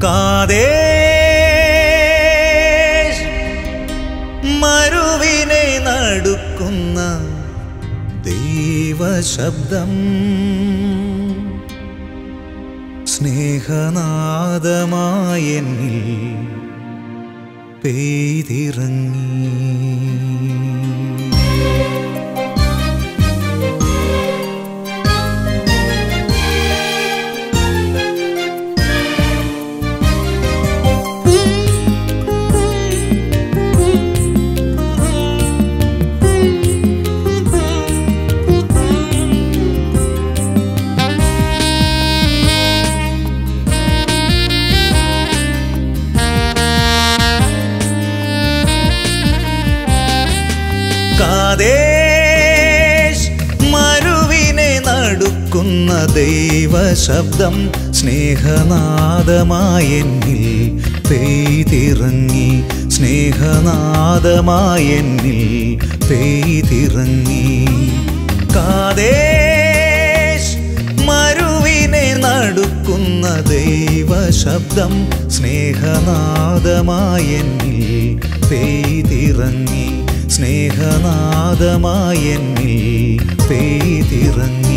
കാതേശ് മരുവിനെ നടുക്കുന്ന ദൈവശബ്ദം സ്നേഹനാദമായെന്നിൽ പെയ്തിറങ്ങി കാതേശ് മരുവിനെ നടുക്കുന്ന ദൈവശബ്ദം സ്നേഹനാദമായെന്നിൽ പെയ്തിറങ്ങി സ്നേഹനാദമായെന്നിൽ പെയ്തിറങ്ങി കാതേശ് മരുവിനെ നടുക്കുന്ന ദൈവശബ്ദം സ്നേഹനാദമായെന്നിൽ പെയ്തിറങ്ങി സ്നേഹനാദമായെന്നിൽ പെയ്തിറങ്ങി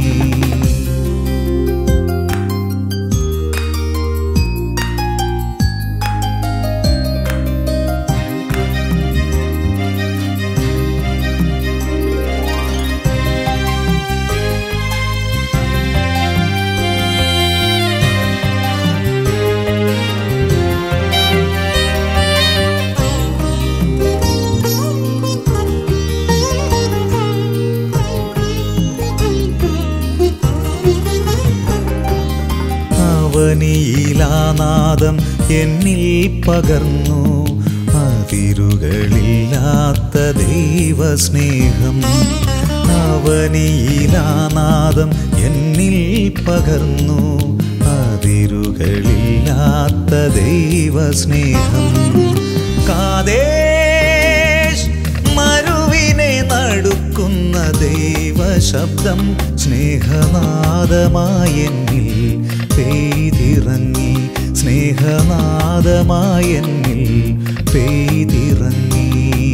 അവനിയിലാനാദം എന്നിൽ പകർന്നു അതിരുകളില്ലാത്ത ദൈവസ്നേഹം അവനിയിലാനാദം എന്നിൽ പകർന്നു അതിരുകളില്ലാത്ത ദൈവസ്നേഹം കാതേശ് മരുവിനെ നടുക്കുന്ന ദൈവശബ്ദം സ്നേഹനാദമായെന്നിൽ പെയ്തിറങ്ങി സ്നേഹനാദമായെന്നിൽ പെയ്തിറങ്ങി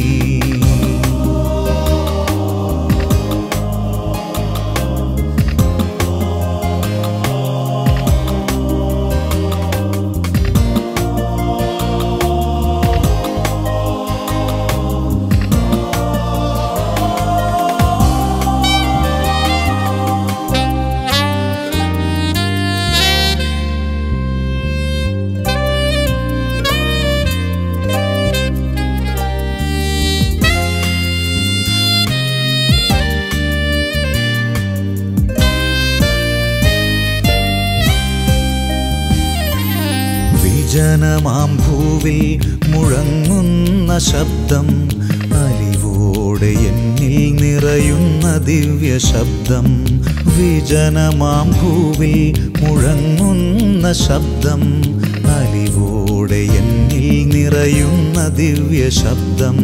വിജനമാം ഭൂവിൽ മുഴങ്ങുന്ന ശബ്ദം അലിവോടെ എന്നിൽ നിറയുന്ന ദിവ്യ ശബ്ദം വിജനമാം ഭൂവിൽ മുഴങ്ങുന്ന ശബ്ദം അലിവോടെ എന്നിൽ നിറയുന്ന ദിവ്യ ശബ്ദം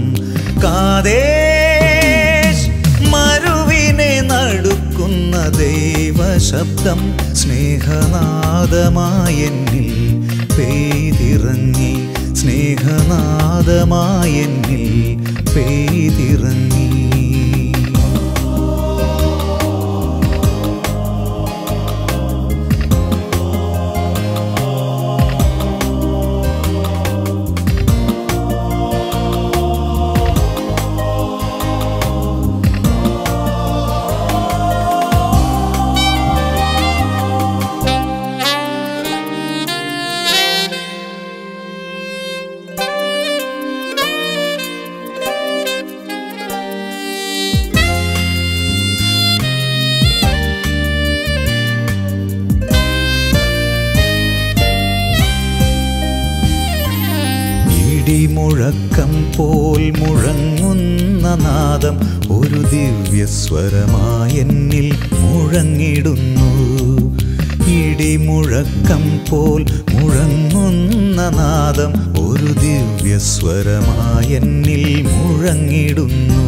കാതേശ് മരുവിനെ നടുക്കുന്ന ദൈവശബ്ദം സ്നേഹനാദമായെന്നിൽ പെയ്തിറങ്ങി സ്നേഹനാദമായെന്നിൽ പെയ്തിറങ്ങി ഇടിമുഴക്കം പോൽ മുഴങ്ങുന്ന നാദം ഒരു ദിവ്യസ്വരമായെന്നിൽ മുഴങ്ങിടുന്നു ഇടിമുഴക്കം പോൽ മുഴങ്ങുന്ന നാദം ഒരു ദിവ്യസ്വരമായെന്നിൽ മുഴങ്ങിടുന്നു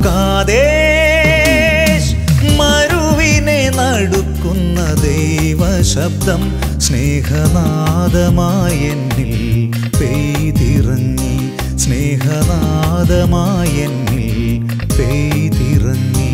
കാതേശ് മരുവിനെ നടുക്കുന്ന ദൈവ ദൈവശബ്ദം സ്നേഹനാദമായി എന്നിൽ പെയ്തിറങ്ങി സ്നേഹനാദമായി എന്നിൽ പെയ്തിറങ്ങി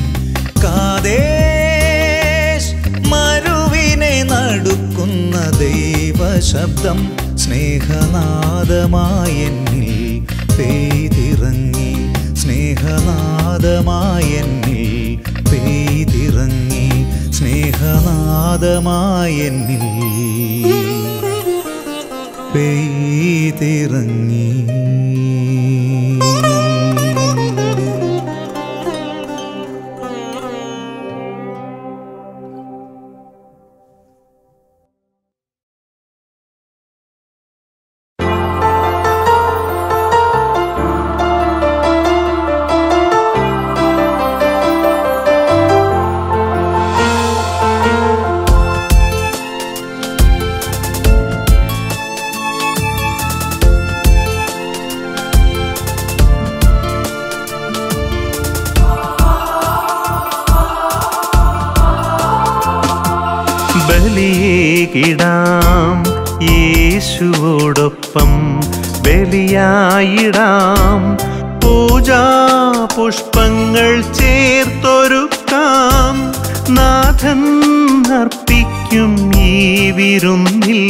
കാതേശ് മരുവിനെ നടുക്കുന്ന ദൈവശബ്ദം സ്നേഹനാദമായി എന്നിൽ പെയ്തിറങ്ങി സ്നേഹനാദമായി എന്നിൽ പെയ്തിറങ്ങി സ്നേഹനാദമായി എന്നിൽ പെയ്തിറങ്ങി ബലിയേകിടാം യേശുവോടൊപ്പം ബലിയായിടാം പൂജാ പുഷ്പങ്ങൾ ചേർത്തൊരുക്കാം നാഥൻ അർപ്പിക്കും ഈ വിരുന്നിൽ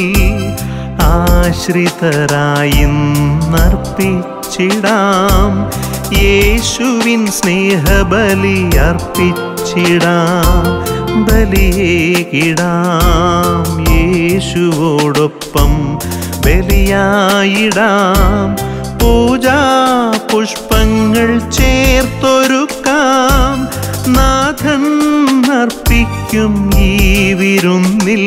ആശ്രിതരായി നർപ്പിച്ചിടാം യേശുവിൻ സ്നേഹബലി അർപ്പിച്ചിടാം ബലിയേകിടാം യേശുവോടൊപ്പം ബലിയായിടാം പൂജാ പുഷ്പങ്ങൾ ചേർത്തൊരുക്കാം നാഥൻ അർപ്പിക്കും ഈ വിരുന്നിൽ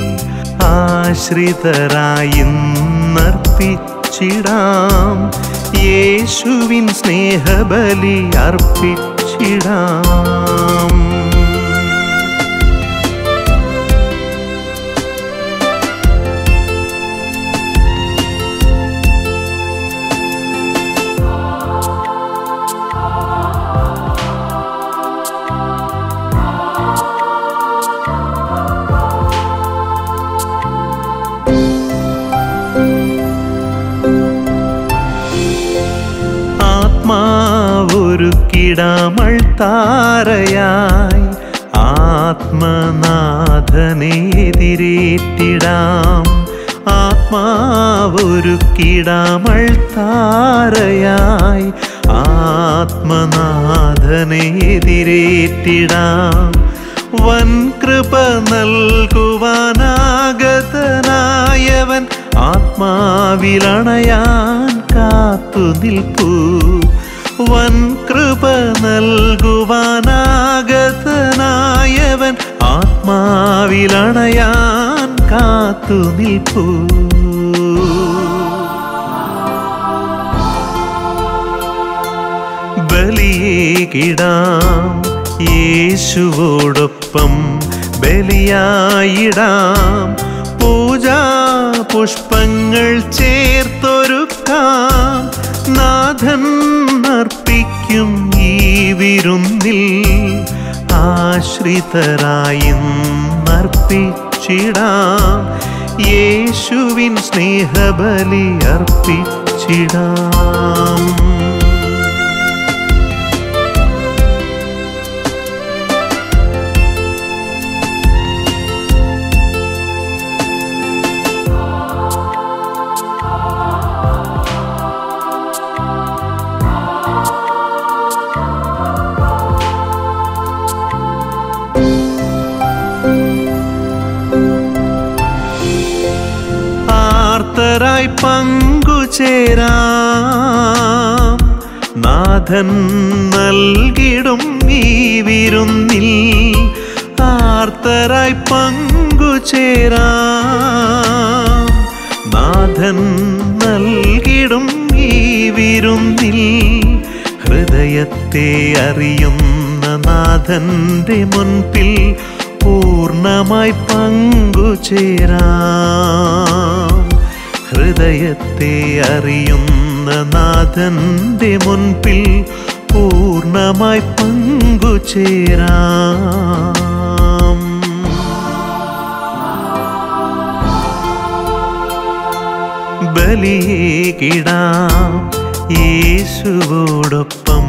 ആശ്രിതരായി നർപ്പിച്ചിടാം യേശുവിൻ സ്നേഹബലി അർപ്പിച്ചിടാം ആത്മാവൊരുക്കിടാമൾ താരയായി ആത്മനാഥനെ എതിരേറ്റിടാം ആത്മാവൊരുക്കിടാമൾ താരയായി ആത്മനാഥനെ എതിരേറ്റിടാം വൻ കൃപ നൽകുവാനാഗതനായവൻ ആത്മാവിലണയാൻ കാത്തു നിൽപ്പൂ വൻ കൃപ നൽകുവാനാഗതനായവൻ ആത്മാവിലണയാൻ കാത്തു നിൽപ്പൂ ബലിയേകിടാം യേശുവോടൊപ്പം ബലിയായിടാം പൂജാ പുഷ്പങ്ങൾ ചേർത്തൊരുക്കാം നാഥൻ അർപ്പിക്കും ഈ വിരുന്നിൽ ആശ്രിതരായി നർപ്പിച്ചിടാം യേശുവിൻ സ്നേഹബലി അർപ്പിച്ചിടാം ആർത്തരായി പങ്കുചേരാം നാഥൻ നൽകിടും ഈ വിരുന്നിൽ ആർത്തരായി പങ്കുചേരാം നാഥൻ നൽകിടും ഈ വിരുന്നിൽ ഹൃദയത്തെ അറിയുന്ന നാഥന്റെ മുൻപിൽ പൂർണ്ണമായി പങ്കുചേരാം ഹൃദയത്തെ അറിയുന്ന നാഥന്റെ മുൻപിൽ പൂർണ്ണമായി പങ്കുചേരാം ബലിയേകിടാം യേശുവോടൊപ്പം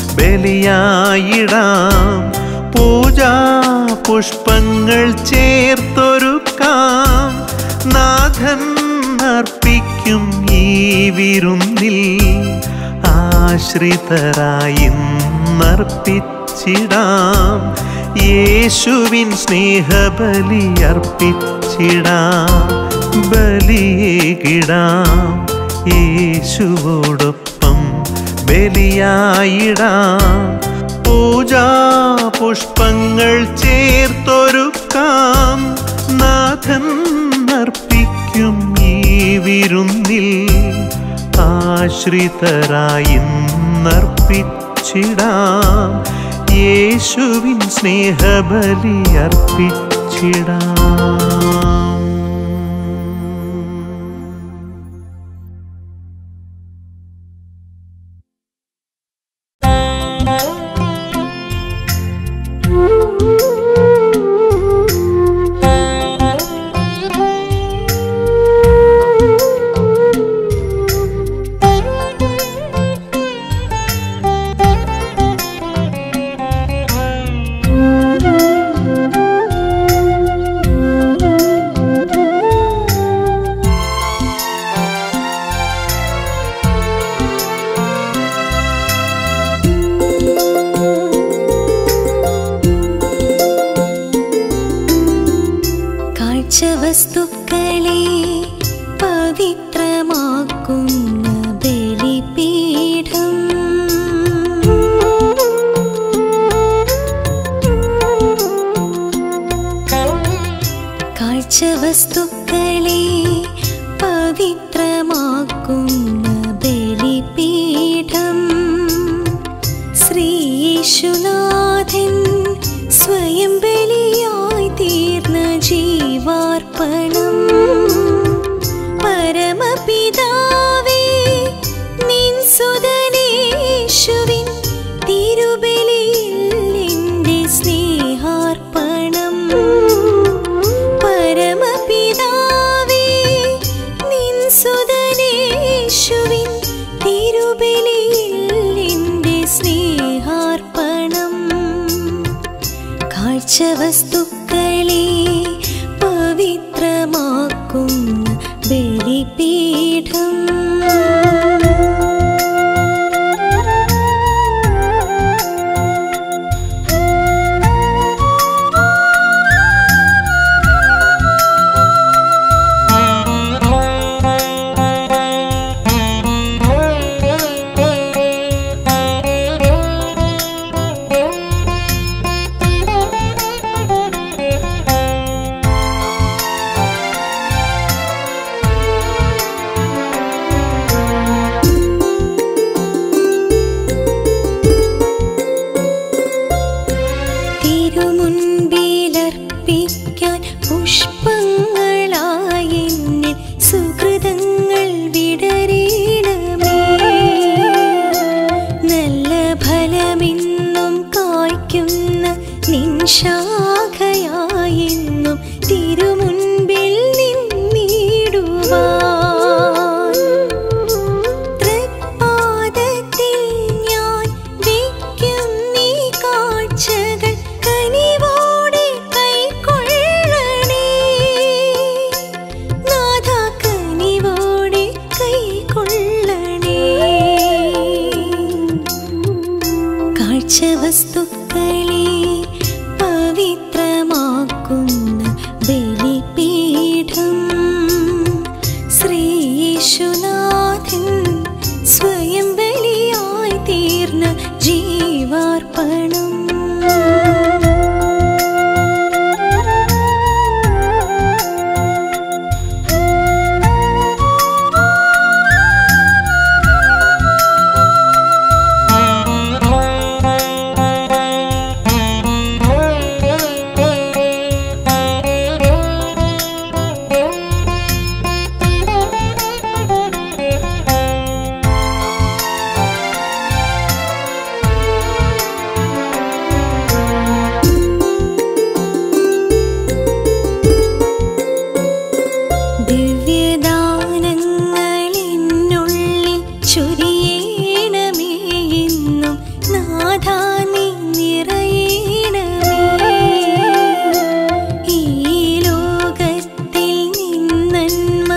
ബലിയായിടാം പൂജാ പുഷ്പങ്ങൾ ചേർത്തൊരുക്കാം നാഥൻ അർപ്പിക്കും ഈ വിരുന്നിൽ ആശ്രിതരായി നർപ്പിച്ചിടാം യേശുവിൻ സ്നേഹബലി അർപ്പിച്ചിടാം ബലിയേകിടാം യേശുവോടൊപ്പം ബലിയായിടാം പൂജാ പുഷ്പങ്ങൾ ചേർത്തൊരുക്കാം നാഥൻ അർപ്പിക്കും ഈ വിരുന്നിൽ ആശ്രിതരായി നർപ്പിച്ചിടാം യേശുവിൻ സ്നേഹബലി അർപ്പിച്ചിടാം കാഴ്ചവസ്തുക്കളെ പവിത്രമാക്കുന്ന ബലിപീഠം കാഴ്ചവസ്തുക്കളെ പവിത്രമാക്കുന്ന ബലിപീഠം ശ്രീയേശുനാഥൻ സ്വയം ബലിയായി തീർന്ന ജീവാർപ്പണം പരമപിതാവേ നിൻ സുതനേശുവിൻ തിരുബലിയിൽ എൻ്റെ സ്നേഹാർപ്പണം പരമപിതാവേ നിൻ സുതനേശുവിൻ തിരുബലിയിൽ എൻ്റെ സ്നേഹാർപ്പണം കാഴ്ചവസ്തുക്കളെ പവിത്രമാക്കുന്ന ബലിപീഠം തിരുമുൻപിലർപ്പിക്കാൻ പുഷ്പങ്ങളായി എന്നിൽ സുഹൃതങ്ങൾ വിടരീണമേ നല്ല ഫലമെന്നും കായ്ക്കുന്ന നിൻ ശാഖയായെന്നും തിരുമുൻപിൽ നിന്നിടുവാൻ തൃപ്പാദത്തിൽ ഞാൻ വയ്ക്കും നീ കാഴ്ചകൾ കനിവോടെ കൈക്കൊള്ളണേ നാഥാ കനിവോടെ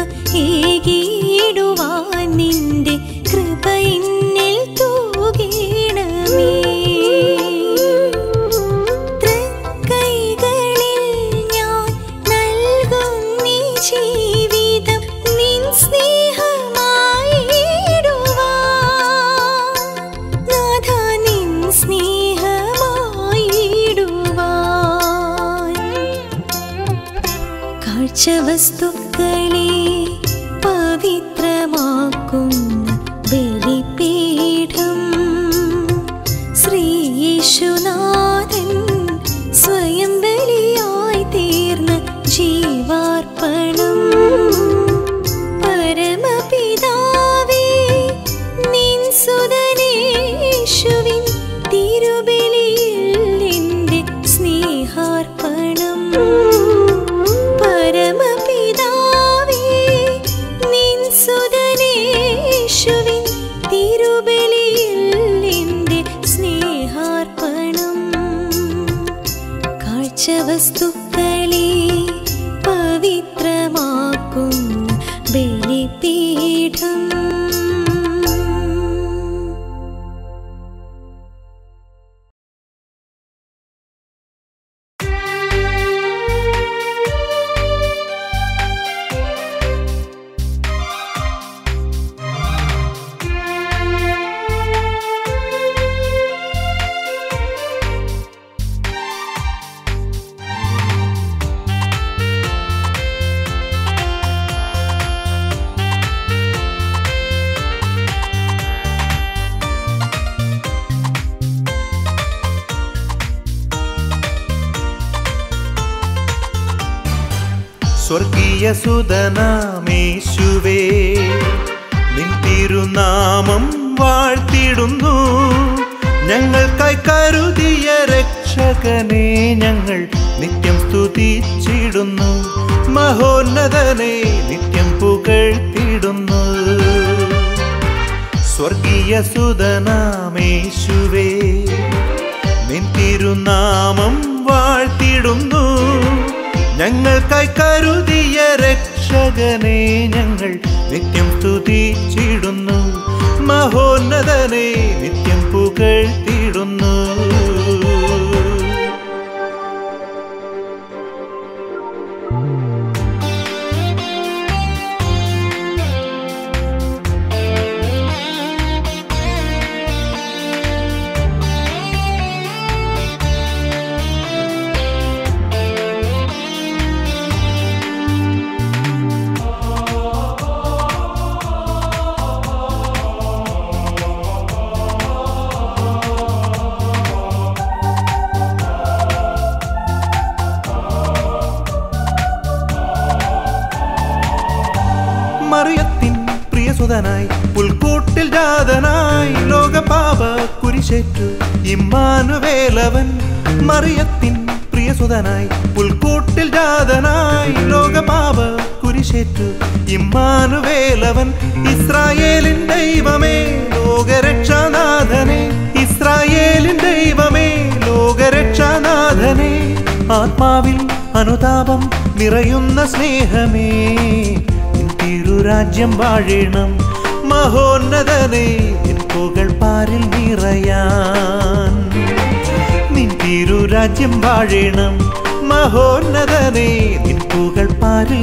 ഏകിടുവാൻ നിന്റെ കൃപ എന്നിൽ തൂകേണമേ തൃക്കൈകളിൽ ഞാൻ നൽകും നീ ജീവിതം നിൻ സ്നേഹമായിടുവാൻ നാഥ നിൻ സ്നേഹമായിടുവാൻ കാഴ്ചവസ്തുക്കളെ പവിത്രമാക്കുന്ന ബലിപീഠം ശ്രീയേശുനാഥൻ സ്വയം ബലിയായി തീർന്ന ജീവാർപ്പണം പരമപിതാവേ നിൻ സുതനേശുവിൻ തിരുബലിയിൽ എൻ്റെ സ്നേഹാർപ്പണം പരമപിതാവേ നിൻ സുതനേശുവിൻ തിരുബലിയിൽ എൻ്റെ സ്നേഹാർപ്പണം കാഴ്ചവസ്തുക്കളെ പവിത്രമാക്കുന്ന ബലിപീഠം സ്വർഗീയ സുതനാമേശുവേ നിൻ തിരുനാമം വാഴ്ത്തിടുന്നു ഞങ്ങൾക്കായി കരുതിയ രക്ഷകനെ ഞങ്ങൾ നിത്യം സ്തുതിച്ചിടുന്നു മഹോന്നതനെ നിത്യം പുകഴ്ത്തിടുന്നു സ്വർഗീയ സുതനാമേശുവേ നിൻ തിരുനാമം വാഴ്ത്തിടുന്നു ഞങ്ങൾക്കായി കരുതിയ രക്ഷകനെ ഞങ്ങൾ നിത്യം സ്തുതിച്ചിടുന്നു മഹോന്നതനെ നിത്യം പുകഴ്ത്തിടുന്നു മറിയത്തിൻ പ്രിയസുതനായി പുൽക്കൂട്ടിൽ ജാതനായി ലോകപാപ കുരിശേറ്റു ഇമ്മാനുവേലവൻ മറിയത്തിൻ പ്രിയസുതനായി പുൽക്കൂട്ടിൽ ജാതനായി ലോകപാപ കുരിശേറ്റു ഇമ്മാനുവേലവൻ ഇസ്രായേലിൻ ദൈവമേ ലോകരക്ഷാനാഥനെ ഇസ്രായേലിൻ ദൈവമേ ലോകരക്ഷാനാഥനെ ആത്മാവിൽ അനുതാപം നിറയുന്ന സ്നേഹമേ നിൻ തിരുരാജ്യം വാഴണം മഹോന്നതനെ നിൻ പുകൾ പാരിൽ നിറയാൻ നിൻ തിരുരാജ്യം വാഴണം മഹോന്നതനെ നിൻ പുകൾ പാരിൽ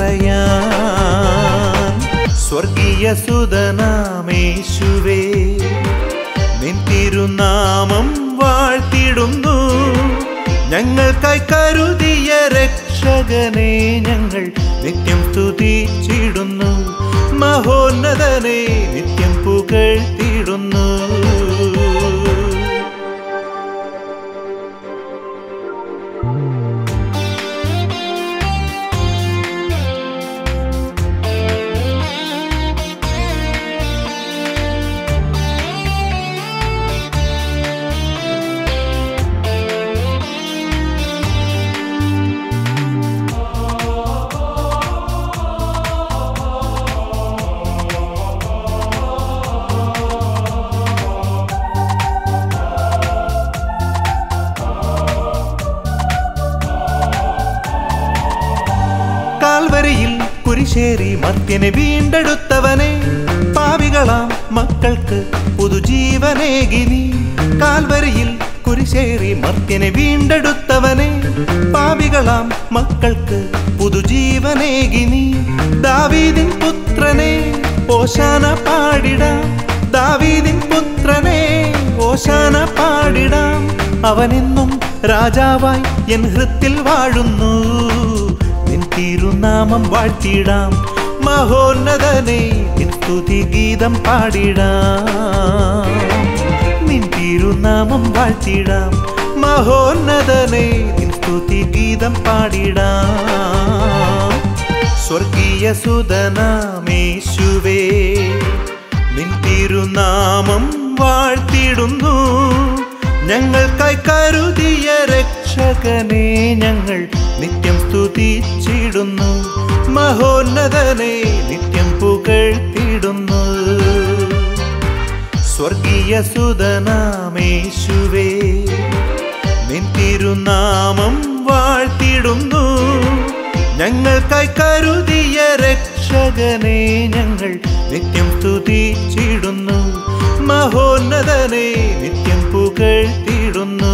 നിറയാൻ സ്വർഗീയ സുതനാമേശുവേ നിൻ തിരുനാമം വാഴ്ത്തിടുന്നു ഞങ്ങൾക്കായി കരുതിയ രക്ഷകനെ ഞങ്ങൾ നിത്യം സ്തുതിച്ചിടുന്നു മഹോന്നതനെ നിത്യം പുകഴ്ത്തിടുന്നു കുരിശേറി മർത്യനെ വീണ്ടെടുത്തവനെ പാവികളാം മക്കൾക്ക് പുതുജീവനേകി നീ കാൽവരിയിൽ കുരിശേറി മർത്യനെ വീണ്ടെടുത്തവനെ പാവികളാം മക്കൾക്ക് പുതുജീവനേകി നീ ദാവീദിൻ പുത്രനെ ഓശാന പാടിടാം ദാവീദിൻ പുത്രനെ ഓശാന പാടിടാം അവനെന്നും രാജാവായി എൻ ഹൃത്തിൽ വാഴുന്നു നിൻ തിരുനാമം വാഴ്ത്തിടാം മഹോന്നതനെ നിൻ സ്തുതി ഗീതം പാടിടാം നിൻ തിരുനാമം വാഴ്ത്തിടാം മഹോന്നതനെ നിൻ സ്തുതി ഗീതം പാടിടാം സ്വർഗീയ സുതനാമേശുവേ നിൻ തിരുനാമം വാഴ്ത്തിടുന്നു ഞങ്ങൾക്കായി കരുതിയ രക്ഷകനെ ഞങ്ങൾ നിത്യം സ്തുതിച്ചിടുന്നു മഹോന്നതനെ നിത്യം പുകഴ്ത്തിടുന്നു സ്വർഗീയ സുതനാമേശുവേ നിൻ തിരുനാമം വാഴ്ത്തിടുന്നു ഞങ്ങൾക്കായി കരുതിയ രക്ഷകനെ ഞങ്ങൾ നിത്യം സ്തുതിച്ചിടുന്നു മഹോന്നതനെ നിത്യം പുകഴ്ത്തിടുന്നു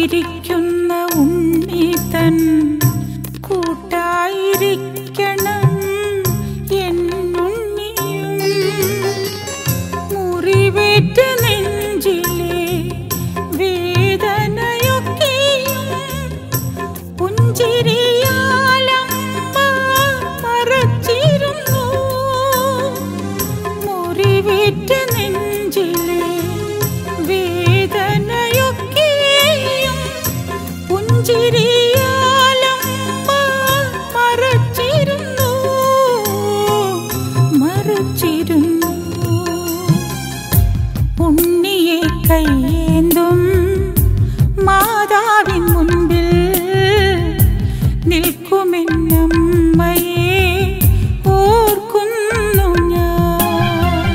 കാത്തിരിക്കുന്ന ഉണ്ണി തൻ കൂട്ടായിരിക്കണം എന്നുണ്ണിയും മുറിവേറ്റ നെഞ്ചിലെ വേദനയൊക്കെയും പുഞ്ചിരിയാലമ്മ മറച്ചിരുന്നു മുറിവേറ്റ നെഞ്ചിലെ വേദനയൊക്കെയും പുഞ്ചിരിയാലമ്മ മറച്ചിരുന്നു മറച്ചിരുന്നു ഉണ്ണിയെ കയ്യേന്തും മാതാവിൻ മുൻപിൽ നിൽക്കുമെന്നമ്മയെ ഓർക്കുന്നു ഞാൻ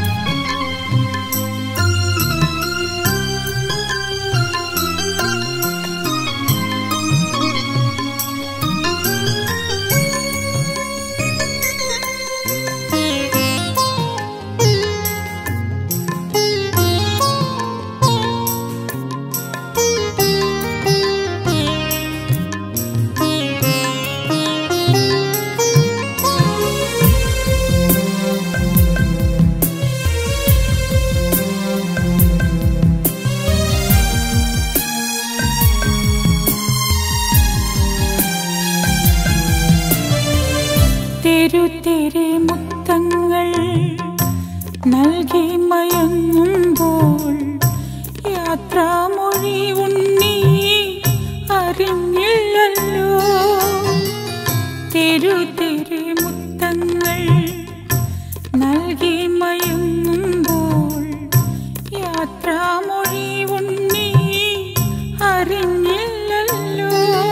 തെരുതെരെ മുത്തങ്ങൾ നൽകി മയങ്ങുമ്പോൾ യാത്രാമൊഴി ഉണ്ണി അറിഞ്ഞില്ലല്ലോ തെരുതെരെ മുത്തങ്ങൾ നൽകി മയങ്ങുമ്പോൾ യാത്രാമൊഴി ഉണ്ണി അറിഞ്ഞില്ലല്ലോ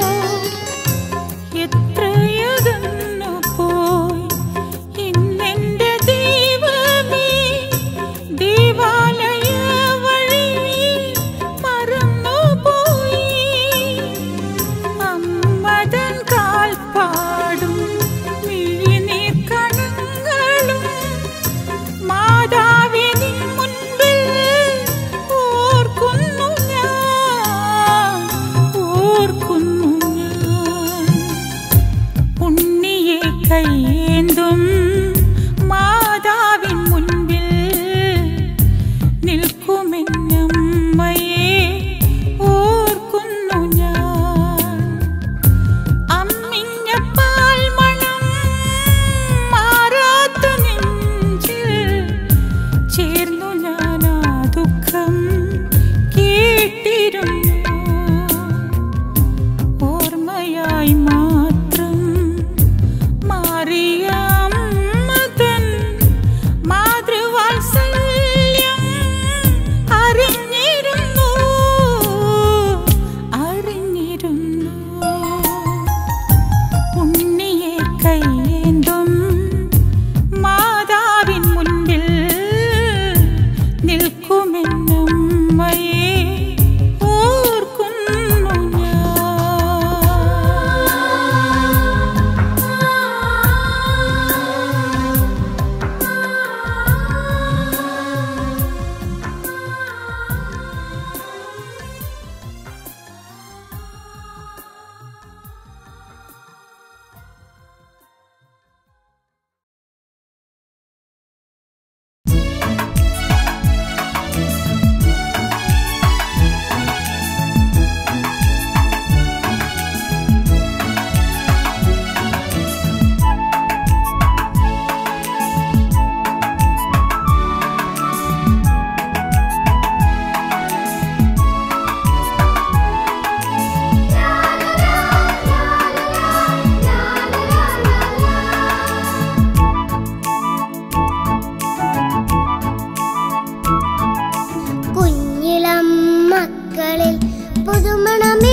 എത്രയകന്നു പോയി ഇന്നെന്റെ ദൈവമേ ദേവാലയ വഴി മറന്നുപോയി അമ്മതൻ കാൽപ്പാടും മിഴിനീർ കണങ്ങളും മാതാവിനി മുൻപിൽ ഓർക്കുന്നു ഞാൻ ഓർക്കുന്നു ഞാൻ ഉണ്ണിയെ കയ്യേന്തും മാതാവിൻ മുൻപിൽ നിൽക്കുമെന്നമ്മയെ ഓർക്കുന്നു ഞാൻ അമ്മിഞ്ഞ പാൽമണം മാറാത്ത നെഞ്ചിൽ ചേർന്നു ഞാൻ ആ ദുഃഖം കേട്ടിരുന്നു ഓർമ്മയായി മാത്രം മാറിയാമ്മതൻ മാതൃവാത്സല്യം അറിഞ്ഞിരുന്നു അറിഞ്ഞിരുന്നു ഉണ്ണിയെ കയ്യേന്തും മാതാവിൻ മുൻപിൽ നിൽക്കുമെന്നമ്മയെ ഓർക്കുന്നു കുഞ്ഞിളം മക്കളിൽ പുതുമണം